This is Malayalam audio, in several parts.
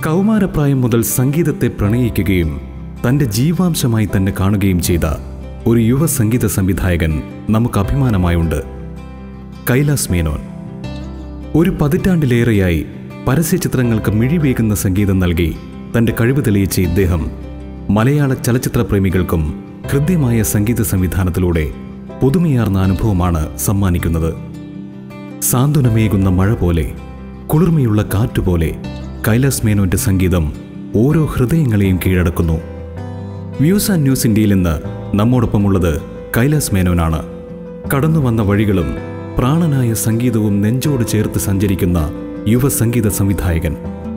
കൗമാരപ്രായം മുതൽ സംഗീതത്തെ പ്രണയിക്കുകയും തന്റെ ജീവാംശമായി തന്നെ കാണുകയും ചെയ്ത ഒരു യുവ സംഗീത സംവിധായകൻ നമുക്ക് അഭിമാനമായുണ്ട് കൈലാസ് മേനോൻ ഒരു പതിറ്റാണ്ടിലേറെയായി പരസ്യചിത്രങ്ങൾക്ക് മിഴിവേകുന്ന സംഗീതം നൽകി തന്റെ കഴിവ് തെളിയിച്ച ഇദ്ദേഹം മലയാള ചലച്ചിത്ര പ്രേമികൾക്കും ഹൃദ്യമായ സംഗീത സംവിധാനത്തിലൂടെ പുതുമയാർന്ന അനുഭവമാണ് സമ്മാനിക്കുന്നത് സാന്ത്വനമേകുന്ന മഴ പോലെ കുളിർമയുള്ള കാറ്റുപോലെ കൈലാസ് മേനോന്റെ സംഗീതം ഓരോ ഹൃദയങ്ങളെയും കീഴടക്കുന്നു വ്യൂസ് ആൻഡ് ന്യൂസ് ഇന്ത്യയിൽ ഇന്ന് നമ്മോടൊപ്പമുള്ളത് കൈലാസ് മേനോനാണ് കടന്നു വന്ന വഴികളും പ്രാണനായ സംഗീതവും നെഞ്ചോട് ചേർത്ത് സഞ്ചരിക്കുന്ന യുവ സംഗീത സംവിധായകൻ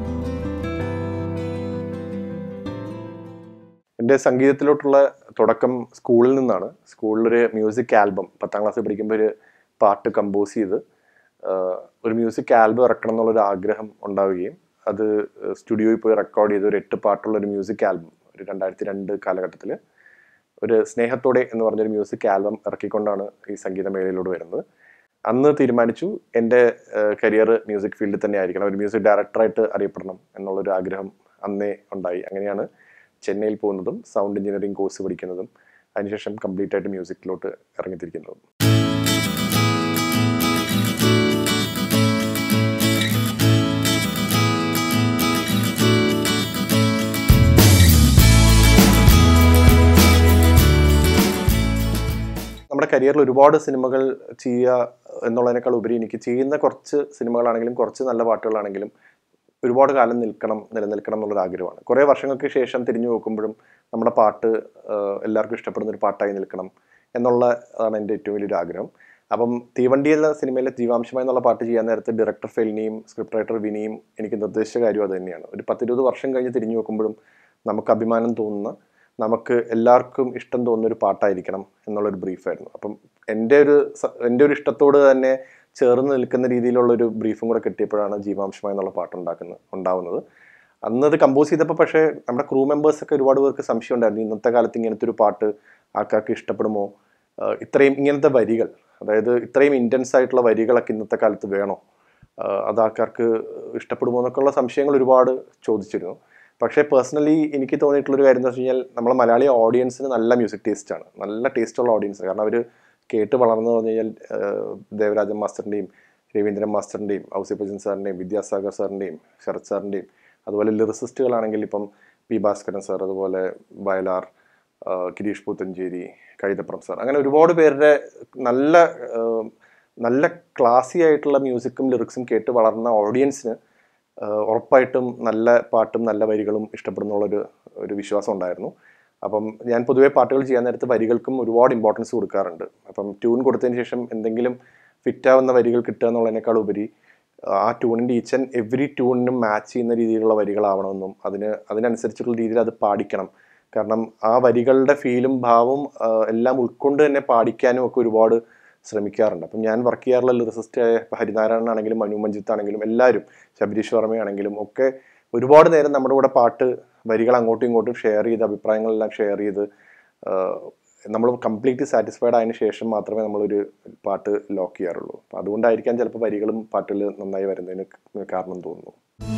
എൻ്റെ സംഗീതത്തിലോട്ടുള്ള തുടക്കം സ്കൂളിൽ നിന്നാണ് സ്കൂളിലൊരു മ്യൂസിക് ആൽബം പത്താം ക്ലാസ്സിൽ പഠിക്കുമ്പോൾ ഒരു പാട്ട് കമ്പോസ് ചെയ്ത് ആഹ്, ഒരു മ്യൂസിക് ആൽബം ഇറക്കണം എന്നുള്ളൊരു ആഗ്രഹം ഉണ്ടാവുകയും അത് സ്റ്റുഡിയോയിൽ പോയി റെക്കോർഡ് ചെയ്ത് ഒരു എട്ട് പാട്ടുള്ള ഒരു മ്യൂസിക് ആൽബം ഒരു രണ്ടായിരത്തി രണ്ട് കാലഘട്ടത്തിൽ ഒരു സ്നേഹത്തോടെ എന്ന് പറഞ്ഞൊരു മ്യൂസിക് ആൽബം ഇറക്കിക്കൊണ്ടാണ് ഈ സംഗീതമേളയിലൂടെ വരുന്നത് അന്ന് തീരുമാനിച്ചു എൻ്റെ കരിയർ മ്യൂസിക് ഫീൽഡിൽ തന്നെ ആയിരിക്കണം ഒരു മ്യൂസിക് ഡയറക്ടറായിട്ട് അറിയപ്പെടണം എന്നുള്ളൊരു ആഗ്രഹം അന്നേ ഉണ്ടായി അങ്ങനെയാണ് ചെന്നൈയിൽ പോകുന്നതും സൗണ്ട് എഞ്ചിനീയറിംഗ് കോഴ്സ് പഠിക്കുന്നതും അതിനുശേഷം കംപ്ലീറ്റ് ആയിട്ട് മ്യൂസിക്കിലോട്ട് ഇറങ്ങിത്തിരിക്കുന്നതും നമ്മുടെ കരിയറിൽ ഒരുപാട് സിനിമകൾ ചെയ്യുക എന്നുള്ളതിനേക്കാൾ ഉപരി എനിക്ക് ചെയ്യുന്ന കുറച്ച് സിനിമകളാണെങ്കിലും കുറച്ച് നല്ല പാട്ടുകളാണെങ്കിലും ഒരുപാട് കാലം നിൽക്കണം നിലനിൽക്കണം എന്നുള്ളൊരു ആഗ്രഹമാണ് കുറേ വർഷങ്ങൾക്ക് ശേഷം തിരിഞ്ഞു നോക്കുമ്പോഴും നമ്മുടെ പാട്ട് ആഹ്, എല്ലാവർക്കും ഇഷ്ടപ്പെടുന്ന ഒരു പാട്ടായി നിൽക്കണം എന്നുള്ള അതാണ് എൻ്റെ ഏറ്റവും വലിയൊരു ആഗ്രഹം അപ്പം തീവണ്ടി എന്ന സിനിമയിലെ ജീവാംശമായി എന്നുള്ള പാട്ട് ചെയ്യാൻ നേരത്ത് ഡയറക്ടർ ഫെലിനിയും സ്ക്രിപ്റ്റ് റൈറ്റർ വിനിയും എനിക്ക് നിർദ്ദേശിച്ച കാര്യം അത് തന്നെയാണ് ഒരു പത്തിരുപത് വർഷം കഴിഞ്ഞ് തിരിഞ്ഞു നോക്കുമ്പോഴും നമുക്ക് അഭിമാനം തോന്നുന്ന നമുക്ക് എല്ലാവർക്കും ഇഷ്ടം തോന്നുന്ന ഒരു പാട്ടായിരിക്കണം എന്നുള്ളൊരു ബ്രീഫായിരുന്നു അപ്പം എൻ്റെ ഒരു സ- എൻ്റെ ഒരു ഇഷ്ടത്തോട് തന്നെ ചേർന്ന് നിൽക്കുന്ന രീതിയിലുള്ള ഒരു ബ്രീഫും കൂടെ കിട്ടിയപ്പോഴാണ് ജീവാംശമായി എന്നുള്ള പാട്ട് ഉണ്ടാക്കുന്നത് ഉണ്ടാവുന്നത് അന്ന് അത് കമ്പോസ് ചെയ്തപ്പോൾ പക്ഷേ നമ്മുടെ ക്രൂ മെമ്പേഴ്സ് ഒക്കെ ഒരുപാട് പേർക്ക് സംശയം ഉണ്ടായിരുന്നു ഇന്നത്തെ കാലത്ത് ഇങ്ങനത്തെ ഒരു പാട്ട് ആൾക്കാർക്ക് ഇഷ്ടപ്പെടുമോ ആഹ് ഇത്രയും ഇങ്ങനത്തെ വരികൾ അതായത് ഇത്രയും ഇൻറ്റൻസ് ആയിട്ടുള്ള വരികളൊക്കെ ഇന്നത്തെ കാലത്ത് വേണോ ആഹ് അത് ആൾക്കാർക്ക് ഇഷ്ടപ്പെടുമോ എന്നൊക്കെയുള്ള സംശയങ്ങൾ ഒരുപാട് ചോദിച്ചിരുന്നു പക്ഷേ പേഴ്സണലി എനിക്ക് തോന്നിയിട്ടുള്ളൊരു കാര്യം എന്ന് വെച്ച് കഴിഞ്ഞാൽ നമ്മളെ മലയാളി ഓഡിയൻസിന് നല്ല മ്യൂസിക് ടേസ്റ്റ് ആണ് നല്ല ടേസ്റ്റുള്ള ഓഡിയൻസ് കാരണം അവർ കേട്ട് വളർന്നു പറഞ്ഞു കഴിഞ്ഞാൽ ആഹ് ദേവരാജൻ മാസ്റ്ററിൻ്റെയും രവീന്ദ്രൻ മാസ്റ്ററിൻ്റെയും ഔസിപ്പച്ചൻ സാറിൻ്റെയും വിദ്യാസാഗർ സാറിൻ്റെയും ശരത് സാറിൻ്റെയും അതുപോലെ ലിറിസിസ്റ്റുകളാണെങ്കിൽ ഇപ്പം പി ഭാസ്കരൻ സാർ അതുപോലെ വയലാർ ആഹ് ഗിരീഷ് പൂത്തഞ്ചേരി കൈതപ്രം സാർ അങ്ങനെ ഒരുപാട് പേരുടെ നല്ല ആഹ് നല്ല ക്ലാസി ആയിട്ടുള്ള മ്യൂസിക്കും ലിറിക്സും കേട്ട് വളർന്ന ഓഡിയൻസിന് ആഹ് ഉറപ്പായിട്ടും നല്ല പാട്ടും നല്ല വരികളും ഇഷ്ടപ്പെടുന്നുള്ളൊരു ഒരു വിശ്വാസം ഉണ്ടായിരുന്നു അപ്പം ഞാൻ പൊതുവേ പാട്ടുകൾ ചെയ്യാൻ നേരത്ത് വരികൾക്കും ഒരുപാട് ഇമ്പോർട്ടൻസ് കൊടുക്കാറുണ്ട് അപ്പം ട്യൂൺ കൊടുത്തതിന് ശേഷം എന്തെങ്കിലും ഫിറ്റാവുന്ന വരികൾ കിട്ടുക എന്നുള്ളതിനേക്കാൾ ഉപരി ആ ട്യൂണിൻ്റെ ഈച്ച് ആൻഡ് എവറി ട്യൂണിനും മാച്ച് ചെയ്യുന്ന രീതിയിലുള്ള വരികളാവണമെന്നും അതിന് അതിനനുസരിച്ചുള്ള രീതിയിൽ അത് പാടിക്കണം കാരണം ആ വരികളുടെ ഫീലും ഭാവവും ആ, എല്ലാം ഉൾക്കൊണ്ട് തന്നെ പാടിക്കാനും ഒക്കെ ഒരുപാട് ശ്രമിക്കാറുണ്ട് അപ്പം ഞാൻ വർക്ക് ചെയ്യാറുള്ള ലിറിസിസ്റ്റ് ഹരിനാരായണൻ ആണെങ്കിലും മനു മഞ്ജിത്ത് ആണെങ്കിലും എല്ലാവരും ശബരീഷ് വർമ്മയാണെങ്കിലും ഒക്കെ ഒരുപാട് നേരം നമ്മുടെ കൂടെ പാട്ട് വരികൾ അങ്ങോട്ടും ഇങ്ങോട്ടും ഷെയർ ചെയ്ത് അഭിപ്രായങ്ങളെല്ലാം ഷെയർ ചെയ്ത് നമ്മൾ കംപ്ലീറ്റ്ലി സാറ്റിസ്ഫൈഡ് ആയതിനു ശേഷം മാത്രമേ നമ്മളൊരു പാട്ട് ലോക്ക് ചെയ്യാറുള്ളൂ അപ്പം അതുകൊണ്ടായിരിക്കാം ചിലപ്പോൾ വരികളും പാട്ടുകൾ നന്നായി വരുന്നതിന് കാരണം തോന്നുന്നു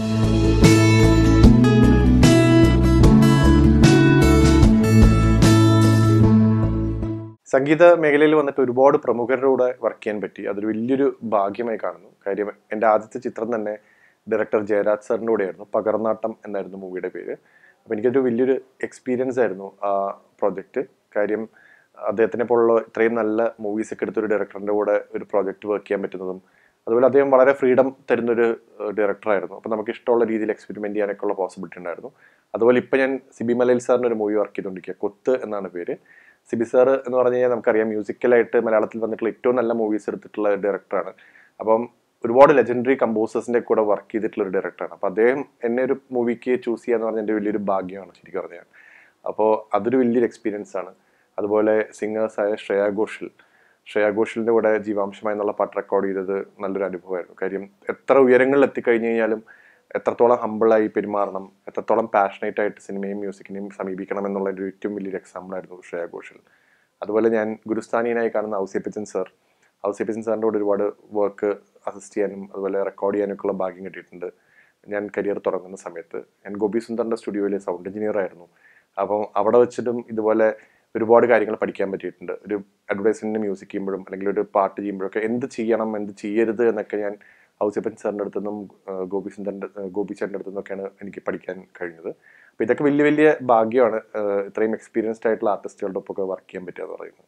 സംഗീത മേഖലയിൽ വന്നിട്ട് ഒരുപാട് പ്രമുഖരുടെ കൂടെ വർക്ക് ചെയ്യാൻ പറ്റി അതൊരു വലിയൊരു ഭാഗ്യമായി കാണുന്നു കാര്യം എൻ്റെ ആദ്യത്തെ ചിത്രം തന്നെ ഡയറക്ടർ ജയരാജ് സാറിൻ്റെ കൂടെയായിരുന്നു പകർന്നാട്ടം എന്നായിരുന്നു മൂവിയുടെ പേര് അപ്പോൾ എനിക്കൊരു വലിയൊരു എക്സ്പീരിയൻസ് ആയിരുന്നു ആ പ്രോജക്റ്റ് കാര്യം അദ്ദേഹത്തിനെ പോലുള്ള ഇത്രയും നല്ല മൂവീസ് ഒക്കെ എടുത്തൊരു ഡയറക്ടറിൻ്റെ കൂടെ ഒരു പ്രോജക്റ്റ് വർക്ക് ചെയ്യാൻ പറ്റുന്നതും അതുപോലെ അദ്ദേഹം വളരെ ഫ്രീഡം തരുന്നൊരു ഡയറക്ടറായിരുന്നു അപ്പോൾ നമുക്ക് ഇഷ്ടമുള്ള രീതിയിൽ എക്സ്പെരിമെൻറ്റ് ചെയ്യാനൊക്കെ ഉള്ള പോസിബിലിറ്റി ഉണ്ടായിരുന്നു അതുപോലെ ഇപ്പം ഞാൻ സിബി മലയിൽ സാറിന് ഒരു മൂവി വർക്ക് ചെയ്തുകൊണ്ടിരിക്കുക കൊത്ത് എന്നാണ് പേര് സിബി സാർ എന്ന് പറഞ്ഞു കഴിഞ്ഞാൽ നമുക്കറിയാം മ്യൂസിക്കലായിട്ട് മലയാളത്തിൽ വന്നിട്ടുള്ള ഏറ്റവും നല്ല മൂവീസ് എടുത്തിട്ടുള്ള ഡയറക്ടറാണ് അപ്പം ഒരുപാട് ലെജൻഡറി കമ്പോസേഴ്സിൻ്റെ കൂടെ വർക്ക് ചെയ്തിട്ടുള്ള ഒരു ഡയറക്ടറാണ് അപ്പോൾ അദ്ദേഹം എന്നെ ഒരു മൂവിക്ക് ചൂസ് ചെയ്യാന്ന് പറഞ്ഞാൽ എൻ്റെ വലിയൊരു ഭാഗ്യമാണ് ശരിക്കും പറഞ്ഞാൽ അപ്പോൾ അതൊരു വലിയൊരു എക്സ്പീരിയൻസ് ആണ് അതുപോലെ സിംഗേഴ്സായ ശ്രേയ ഘോഷൽ ശ്രേയ ഘോഷലിൻ്റെ കൂടെ ജീവാംശമായി എന്നുള്ള പാട്ട് റെക്കോർഡ് ചെയ്തത് നല്ലൊരു അനുഭവമായിരുന്നു കാര്യം എത്ര ഉയരങ്ങളിൽ എത്തിക്കഴിഞ്ഞ് കഴിഞ്ഞാലും എത്രത്തോളം ഹമ്പിളായി പെരുമാറണം എത്രത്തോളം പാഷനേറ്റ് ആയിട്ട് സിനിമയും മ്യൂസിക്കിനെയും സമീപിക്കണം എന്നുള്ള ഒരു ഏറ്റവും വലിയൊരു എക്സാമ്പിൾ ആയിരുന്നു ശ്രേയ ഘോഷൽ അതുപോലെ ഞാൻ ഗുരുസ്ഥാനീയനായി കാണുന്ന ഔസിപ്പിച്ചൻ സാർ ഔസിപ്പിച്ചൻ സാറിൻ്റെ കൂടെ ഒരുപാട് വർക്ക് അസിസ്റ്റ് ചെയ്യാനും അതുപോലെ റെക്കോർഡ് ചെയ്യാനൊക്കെ ഉള്ള ഭാഗ്യം കിട്ടിയിട്ടുണ്ട് ഞാൻ കരിയർ തുടങ്ങുന്ന സമയത്ത് ഞാൻ ഗോപി സുന്ദറിൻ്റെ സ്റ്റുഡിയോയിൽ സൗണ്ട് എഞ്ചിനീയർ ആയിരുന്നു അപ്പം അവിടെ വെച്ചിട്ടും ഇതുപോലെ ഒരുപാട് കാര്യങ്ങൾ പഠിക്കാൻ പറ്റിയിട്ടുണ്ട് ഒരു അഡ്വർടൈസ്മെൻറ്റിന് മ്യൂസിക് ചെയ്യുമ്പോഴും അല്ലെങ്കിൽ ഒരു പാട്ട് ചെയ്യുമ്പോഴൊക്കെ എന്ത് ചെയ്യണം എന്ത് ചെയ്യരുത് എന്നൊക്കെ ഞാൻ ഔസിപ്പൻ സാറിൻ്റെ അടുത്തുനിന്നും ആ, ഗോപി സുന്ദറിൻ്റെ ആ, ഗോപി ചേട്ടൻ്റെ അടുത്തു നിന്നൊക്കെയാണ് എനിക്ക് പഠിക്കാൻ കഴിഞ്ഞത് അപ്പോൾ ഇതൊക്കെ വലിയ വലിയ ഭാഗ്യമാണ് ആ, ഇത്രയും എക്സ്പീരിയൻസ്ഡ് ആയിട്ടുള്ള ആർട്ടിസ്റ്റുകളുടെ ഒപ്പം ഒക്കെ വർക്ക് ചെയ്യാൻ പറ്റുക എന്ന് പറയുന്നത്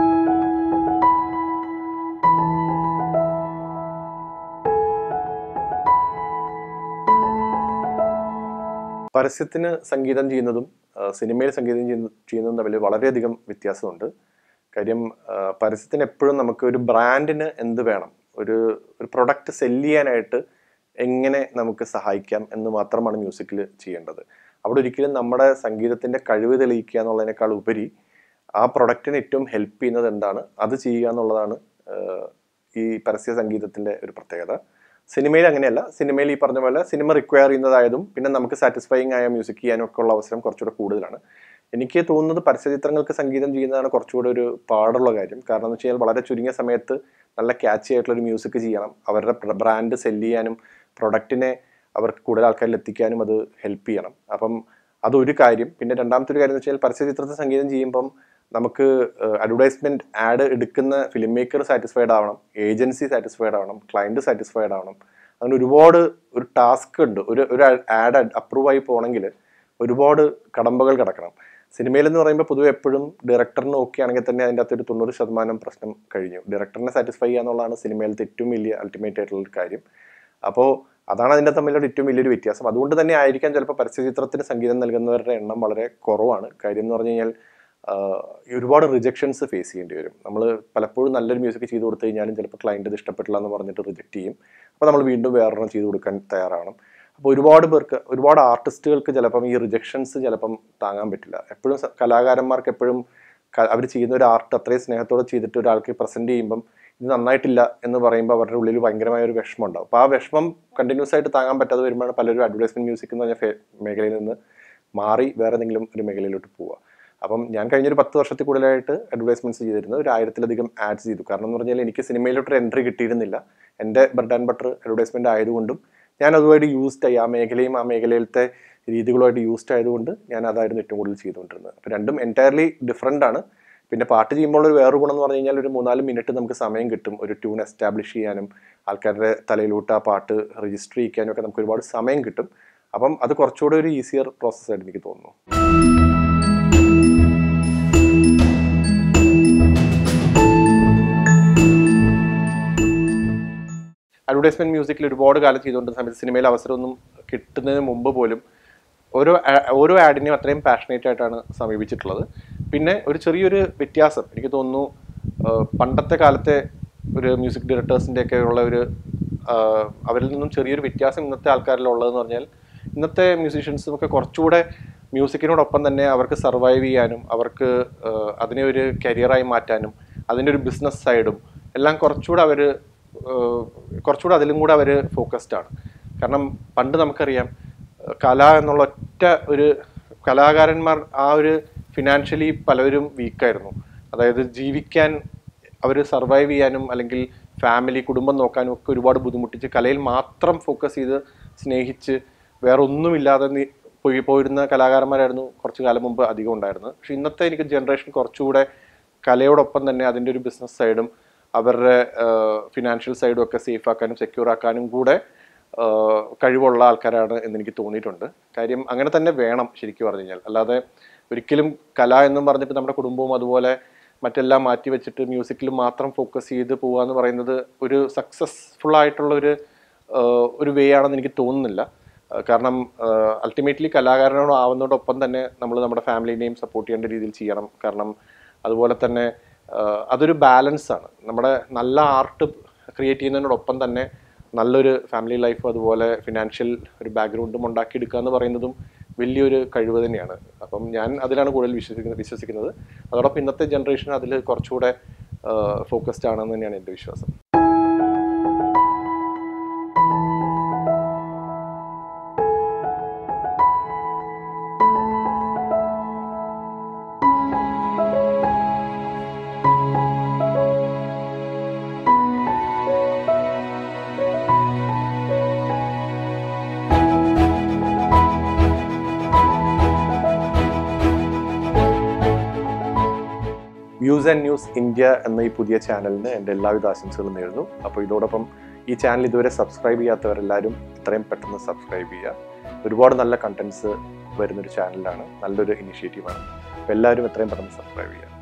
പരസ്യത്തിന് സംഗീതം ചെയ്യുന്നതും ആ, സിനിമയിൽ സംഗീതം ചെയ്യുന്ന ചെയ്യുന്നതും തമ്മിൽ വളരെയധികം വ്യത്യാസമുണ്ട് കാര്യം ആ, പരസ്യത്തിന് എപ്പോഴും നമുക്ക് ഒരു ബ്രാൻഡിന് എന്ത് വേണം ഒരു ഒരു പ്രൊഡക്റ്റ് സെല്ല് ചെയ്യാനായിട്ട് എങ്ങനെ നമുക്ക് സഹായിക്കാം എന്ന് മാത്രമാണ് മ്യൂസിക്കിൽ ചെയ്യേണ്ടത് അവിടെ ഒരിക്കലും നമ്മുടെ സംഗീതത്തിൻ്റെ കഴിവ് തെളിയിക്കുക എന്നുള്ളതിനേക്കാൾ ഉപരി ആ പ്രൊഡക്റ്റിന് ഏറ്റവും ഹെൽപ്പ് ചെയ്യുന്നത് എന്താണ് അത് ചെയ്യുക എന്നുള്ളതാണ് ആ, ഈ പരസ്യ സംഗീതത്തിൻ്റെ ഒരു പ്രത്യേകത സിനിമയിൽ അങ്ങനെയല്ല സിനിമയിൽ ഈ പറഞ്ഞ പോലെ സിനിമ റിക്വയർ ചെയ്യുന്നതായതും പിന്നെ നമുക്ക് സാറ്റിസ്ഫൈങ് ആയ മ്യൂസിക് ചെയ്യാനും ഒക്കെ ഉള്ള അവസരം കുറച്ചുകൂടെ കൂടുതലാണ് എനിക്ക് തോന്നുന്നത് പരസ്യചിത്രങ്ങൾക്ക് സംഗീതം ചെയ്യുന്നതാണ് കുറച്ചുകൂടെ ഒരു പാടുള്ള കാര്യം കാരണം എന്ന് വെച്ച് കഴിഞ്ഞാൽ വളരെ ചുരുങ്ങിയ സമയത്ത് നല്ല ക്യാച്ചി ആയിട്ടുള്ള ഒരു മ്യൂസിക് ചെയ്യണം അവരുടെ ബ്രാൻഡ് സെല്ല് ചെയ്യാനും പ്രൊഡക്റ്റിനെ അവർക്ക് കൂടുതൽ ആൾക്കാരിൽ എത്തിക്കാനും അത് ഹെൽപ്പ് ചെയ്യണം അപ്പം അതൊരു കാര്യം പിന്നെ രണ്ടാമത്തെ ഒരു കാര്യം എന്ന് വെച്ചാൽ പരസ്യചിത്രത്തിൽ സംഗീതം ചെയ്യുമ്പം നമുക്ക് അഡ്വർടൈസ്മെന്റ് ആഡ് എടുക്കുന്ന ഫിലിം മേക്കർ സാറ്റിസ്ഫൈഡ് ആവണം ഏജൻസി സാറ്റിസ്ഫൈഡ് ആവണം ക്ലയന്റ് സാറ്റിസ്ഫൈഡ് ആവണം അങ്ങനെ ഒരുപാട് ഒരു ടാസ്ക് ഉണ്ട് ഒരു ഒരു ആഡ് അപ്രൂവ് ആയി പോകണമെങ്കിൽ ഒരുപാട് കടമ്പകൾ കിടക്കണം സിനിമയിലെന്ന് പറയുമ്പോൾ പൊതുവെ എപ്പോഴും ഡയറക്ടറിന് ഓക്കെ ആണെങ്കിൽ തന്നെ അതിൻ്റെ അകത്ത് ഒരു തൊണ്ണൂറ് ശതമാനം പ്രശ്നം കഴിഞ്ഞു ഡയറക്ടറിനെ സാറ്റിസ്ഫൈ ചെയ്യുക എന്നുള്ളതാണ് സിനിമയിലത്തെ ഏറ്റവും വലിയ അൾട്ടിമേറ്റ് ആയിട്ടുള്ള ഒരു കാര്യം അപ്പോൾ അതാണ് അതിൻ്റെ തമ്മിലുള്ള ഏറ്റവും വലിയൊരു വ്യത്യാസം അതുകൊണ്ട് തന്നെ ആയിരിക്കാം ചിലപ്പോൾ പരസ്യചിത്രത്തിന് സംഗീതം നൽകുന്നവരുടെ എണ്ണം വളരെ കുറവാണ് കാര്യം എന്ന് പറഞ്ഞു കഴിഞ്ഞാൽ ആഹ്, ഈ ഒരുപാട് റിജക്ഷൻസ് ഫേസ് ചെയ്യേണ്ടി വരും നമ്മൾ പലപ്പോഴും നല്ലൊരു മ്യൂസിക് ചെയ്ത് കൊടുത്തു കഴിഞ്ഞാലും ചിലപ്പോൾ ക്ലയൻറ്റ് ഇത് ഇഷ്ടപ്പെട്ടില്ല എന്ന് പറഞ്ഞിട്ട് റിജക്റ്റ് ചെയ്യും അപ്പോൾ നമ്മൾ വീണ്ടും വേറൊരെണ്ണം ചെയ്ത് കൊടുക്കാൻ തയ്യാറാവണം അപ്പോൾ ഒരുപാട് പേർക്ക് ഒരുപാട് ആർട്ടിസ്റ്റുകൾക്ക് ചിലപ്പം ഈ റിജക്ഷൻസ് ചിലപ്പം താങ്ങാൻ പറ്റില്ല എപ്പോഴും സ- കലാകാരന്മാർക്ക് എപ്പോഴും അവർ ചെയ്യുന്ന ഒരു ആർട്ട് അത്രയും സ്നേഹത്തോടെ ചെയ്തിട്ട് ഒരാൾക്ക് പ്രസന്റ് ചെയ്യുമ്പം ഇത് നന്നായിട്ടില്ല എന്ന് പറയുമ്പോൾ അവരുടെ ഉള്ളിൽ ഭയങ്കരമായ ഒരു വിഷമം ഉണ്ടാവും അപ്പോൾ ആ വിഷമം കണ്ടിന്യൂസ് ആയിട്ട് താങ്ങാൻ പറ്റാതെ വരുമ്പോഴാണ് പലരും അഡ്വർടൈസ്മെന്റ് മ്യൂസിക് എന്ന് പറഞ്ഞ ഫേ- മേഖലയിൽ നിന്ന് മാറി വേറെ ഏതെങ്കിലും ഒരു മേഖലയിലോട്ട് പോവുക അപ്പം ഞാൻ കഴിഞ്ഞൊരു പത്ത് വർഷത്തിൽ കൂടുതലായിട്ട് അഡ്വർടൈസ്മെന്റ്സ് ചെയ്തിരുന്നു ഒരു ആയിരത്തിലധികം ആഡ്സ് ചെയ്തു കാരണം എന്ന് പറഞ്ഞാൽ എനിക്ക് സിനിമയിലോട്ട് ഒരു എൻട്രി കിട്ടിയിരുന്നില്ല എൻ്റെ ബ്രെഡ് ആൻഡ് ബട്ടർ അഡ്വർടൈസ്മെന്റ് ആയതുകൊണ്ടും ഞാൻ അതുമായിട്ട് യൂസ്ഡ് ആയി ആ മേഖലയും ആ മേഖലയിലത്തെ രീതികളുമായിട്ട് യൂസ്ഡ് ആയതുകൊണ്ട് ഞാൻ അതായിരുന്നു ഏറ്റവും കൂടുതൽ ചെയ്തുകൊണ്ടിരുന്നത് അപ്പോൾ രണ്ടും എൻറ്റയർലി ഡിഫറെൻ്റ് ആണ് പിന്നെ പാട്ട് ചെയ്യുമ്പോൾ ഒരു വേറൊരു ഗുണം എന്ന് പറഞ്ഞു കഴിഞ്ഞാൽ ഒരു മൂന്നാല് മിനിറ്റ് നമുക്ക് സമയം കിട്ടും ഒരു ട്യൂൺ എസ്റ്റാബ്ലിഷ് ചെയ്യാനും ആൾക്കാരുടെ തലയിലോട്ട് ആ പാട്ട് രജിസ്റ്റർ ചെയ്യിക്കാനും ഒക്കെ നമുക്ക് ഒരുപാട് സമയം കിട്ടും അപ്പം അത് കുറച്ചുകൂടെ ഒരു ഈസിയർ പ്രോസസ്സായിട്ട് എനിക്ക് തോന്നുന്നു അഡ്വർടൈസ്മെന്റ് മ്യൂസിക്കിൽ ഒരുപാട് കാലം ചെയ്തുകൊണ്ടിരുന്ന സമയത്ത് സിനിമയിൽ അവസരമൊന്നും കിട്ടുന്നതിന് മുമ്പ് പോലും ഓരോ ആ- ഓരോ ആഡിനെയും അത്രയും പാഷനേറ്റ് ആയിട്ടാണ് സമീപിച്ചിട്ടുള്ളത് പിന്നെ ഒരു ചെറിയൊരു വ്യത്യാസം എനിക്ക് തോന്നുന്നു ആ, പണ്ടത്തെ കാലത്തെ ഒരു മ്യൂസിക് ഡയറക്ടേഴ്സിൻ്റെ ഒക്കെ ഉള്ള ഒരു ആ, അവരിൽ നിന്നും ചെറിയൊരു വ്യത്യാസം ഇന്നത്തെ ആൾക്കാരിലുള്ളതെന്ന് പറഞ്ഞാൽ ഇന്നത്തെ മ്യൂസീഷ്യൻസും ഒക്കെ കുറച്ചുകൂടെ മ്യൂസിക്കിനോടൊപ്പം തന്നെ അവർക്ക് സർവൈവ് ചെയ്യാനും അവർക്ക് ആ, അതിനെ ഒരു കരിയറായി മാറ്റാനും അതിൻ്റെ ഒരു ബിസിനസ് സൈഡും എല്ലാം കുറച്ചുകൂടെ അവർ കുറച്ചുകൂടെ അതിലും കൂടെ അവർ ഫോക്കസ്ഡ് ആണ് കാരണം പണ്ട് നമുക്കറിയാം ഏഹ് കല എന്നുള്ള ഒറ്റ ഒരു കലാകാരന്മാർ ആ ഒരു ഫിനാൻഷ്യലി പലവരും വീക്കായിരുന്നു അതായത് ജീവിക്കാൻ അവർ സർവൈവ് ചെയ്യാനും അല്ലെങ്കിൽ ഫാമിലി കുടുംബം നോക്കാനും ഒക്കെ ഒരുപാട് ബുദ്ധിമുട്ടിച്ച് കലയിൽ മാത്രം ഫോക്കസ് ചെയ്ത് സ്നേഹിച്ച് വേറെ ഒന്നുമില്ലാതെ നി- പോയി പോയിരുന്ന കലാകാരന്മാരായിരുന്നു കുറച്ചു കാലം മുമ്പ് അധികം ഉണ്ടായിരുന്നത് പക്ഷെ ഇന്നത്തെ എനിക്ക് ജനറേഷൻ കുറച്ചുകൂടെ കലയോടൊപ്പം തന്നെ അതിൻ്റെ ഒരു ബിസിനസ് സൈഡും അവരുടെ ഫിനാൻഷ്യൽ സൈഡും ഒക്കെ സേഫ് ആക്കാനും സെക്യൂർ ആക്കാനും കൂടെ ആഹ് കഴിവുള്ള ആൾക്കാരാണ് എന്ന് എനിക്ക് തോന്നിയിട്ടുണ്ട് കാര്യം അങ്ങനെ തന്നെ വേണം ശരിക്കും പറഞ്ഞു കഴിഞ്ഞാൽ അല്ലാതെ ഒരിക്കലും കല എന്നും പറഞ്ഞിട്ട് നമ്മുടെ കുടുംബവും അതുപോലെ മറ്റെല്ലാം മാറ്റി വെച്ചിട്ട് മ്യൂസിക്കിൽ മാത്രം ഫോക്കസ് ചെയ്ത് പോവുക എന്ന് പറയുന്നത് ഒരു സക്സസ്ഫുൾ ആയിട്ടുള്ള ഒരു ആഹ് ഒരു വേ ആണെന്ന് എനിക്ക് തോന്നുന്നില്ല ആഹ് കാരണം അൾട്ടിമേറ്റ്ലി കലാകാരനോട് ആവുന്നതോടൊപ്പം തന്നെ നമ്മൾ നമ്മുടെ ഫാമിലിനെയും സപ്പോർട്ട് ചെയ്യേണ്ട രീതിയിൽ ചെയ്യണം കാരണം അതുപോലെ തന്നെ ആഹ് അതൊരു ബാലൻസ് ആണ് നമ്മുടെ നല്ല ആർട്ട് ക്രിയേറ്റ് ചെയ്യുന്നതിനോടൊപ്പം തന്നെ നല്ലൊരു ഫാമിലി ലൈഫ് അതുപോലെ ഫിനാൻഷ്യൽ ഒരു ബാക്ക്ഗ്രൗണ്ടും ഉണ്ടാക്കിയെടുക്കുക എന്ന് പറയുന്നതും വലിയൊരു കഴിവ് തന്നെയാണ് അപ്പം ഞാൻ അതിലാണ് കൂടുതൽ വിശ്വസിക്കുന്നത് വിശ്വസിക്കുന്നത് അതോടൊപ്പം ഇന്നത്തെ ജനറേഷൻ അതിൽ കുറച്ചുകൂടെ ഫോക്കസ്ഡ് ആണെന്ന് തന്നെയാണ് എൻ്റെ വിശ്വാസം വ്യൂസ് ആൻഡ് ന്യൂസ് ഇന്ത്യ എന്ന ഈ പുതിയ ചാനലിന് എൻ്റെ എല്ലാവിധ ആശംസകളും നേരുന്നു അപ്പോൾ ഇതോടൊപ്പം ഈ ചാനൽ ഇതുവരെ സബ്സ്ക്രൈബ് ചെയ്യാത്തവരെല്ലാവരും ഇത്രയും പെട്ടെന്ന് സബ്സ്ക്രൈബ് ചെയ്യുക ഒരുപാട് നല്ല കണ്ടൻസ് വരുന്നൊരു ചാനലാണ് നല്ലൊരു ഇനിഷ്യേറ്റീവാണ് അപ്പോൾ എല്ലാവരും എത്രയും പെട്ടെന്ന് സബ്സ്ക്രൈബ് ചെയ്യുക